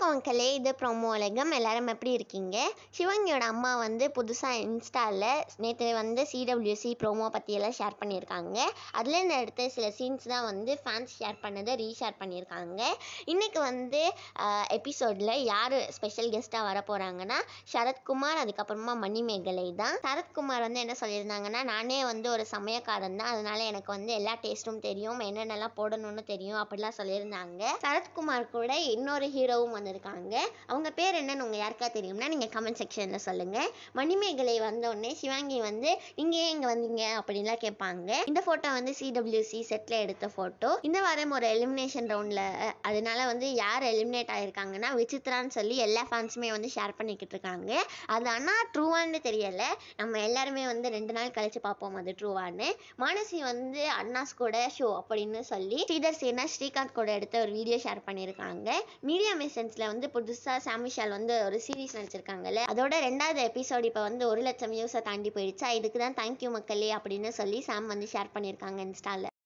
மக்களே இது ப்ரோமோ உலகம் எல்லாரும் எப்படி இருக்கீங்க சிவங்கியோட அம்மா வந்து புதுசாக இன்ஸ்டாவில் நேற்று வந்து சிடபிள்யூசி ப்ரோமோ பற்றியெல்லாம் ஷேர் பண்ணியிருக்காங்க அதுலேருந்து எடுத்த சில சீன்ஸ் தான் வந்து ஃபேன்ஸ் ஷேர் பண்ணதை ரீஷேர் பண்ணியிருக்காங்க இன்றைக்கி வந்து எபிசோடில் யார் ஸ்பெஷல் கெஸ்ட்டாக வர போகிறாங்கன்னா சரத்குமார் அதுக்கப்புறமா மணிமேகலை தான் சரத்குமார் வந்து என்ன சொல்லியிருந்தாங்கன்னா நானே வந்து ஒரு சமயக்காரன் தான் அதனால எனக்கு வந்து எல்லா டேஸ்ட்டும் தெரியும் என்னென்னலாம் போடணும்னு தெரியும் அப்படிலாம் சொல்லியிருந்தாங்க சரத்குமார் கூட இன்னொரு ஹீரோவும் வந்திருக்காங்க அவங்க பேர் என்னன்னு உங்கள் யாருக்கா தெரியும்னா நீங்கள் கமெண்ட் செக்ஷனில் சொல்லுங்கள் மணிமேகலை வந்தோடனே சிவாங்கி வந்து நீங்கள் ஏன் இங்கே வந்தீங்க அப்படின்லாம் கேட்பாங்க இந்த ஃபோட்டோ வந்து சிடபிள்யூசி செட்டில் எடுத்த ஃபோட்டோ இந்த வாரம் ஒரு எலிமினேஷன் ரவுண்டில் அதனால வந்து யார் எலிமினேட் ஆகிருக்காங்கன்னா விசித்ரான்னு சொல்லி எல்லா ஃபேன்ஸுமே வந்து ஷேர் பண்ணிக்கிட்டு இருக்காங்க அது ஆனால் ட்ரூவான்னு தெரியலை நம்ம எல்லாருமே வந்து ரெண்டு நாள் கழிச்சு பார்ப்போம் அது ட்ரூவான்னு மானசி வந்து அண்ணாஸ் கூட ஷோ அப்படின்னு சொல்லி ஸ்ரீதர் சேனா ஸ்ரீகாந்த் கூட எடுத்த ஒரு வீடியோ ஷேர் பண்ணியிருக்காங்க மீடியா மெசன்ஸில் வந்து புதுசாக சாமிஷால் வந்து ஒரு சீரிஸ் நடிச்சிருக்காங்கல்ல அதோட ரெண்டாவது எபிசோட் இப்போ வந்து ஒரு லட்சம் வியூஸை தாண்டி போயிடுச்சா இதுக்கு தான் தேங்க்யூ மக்களே அப்படின்னு சொல்லி சாம் வந்து ஷேர் பண்ணியிருக்காங்க இன்ஸ்டாவில்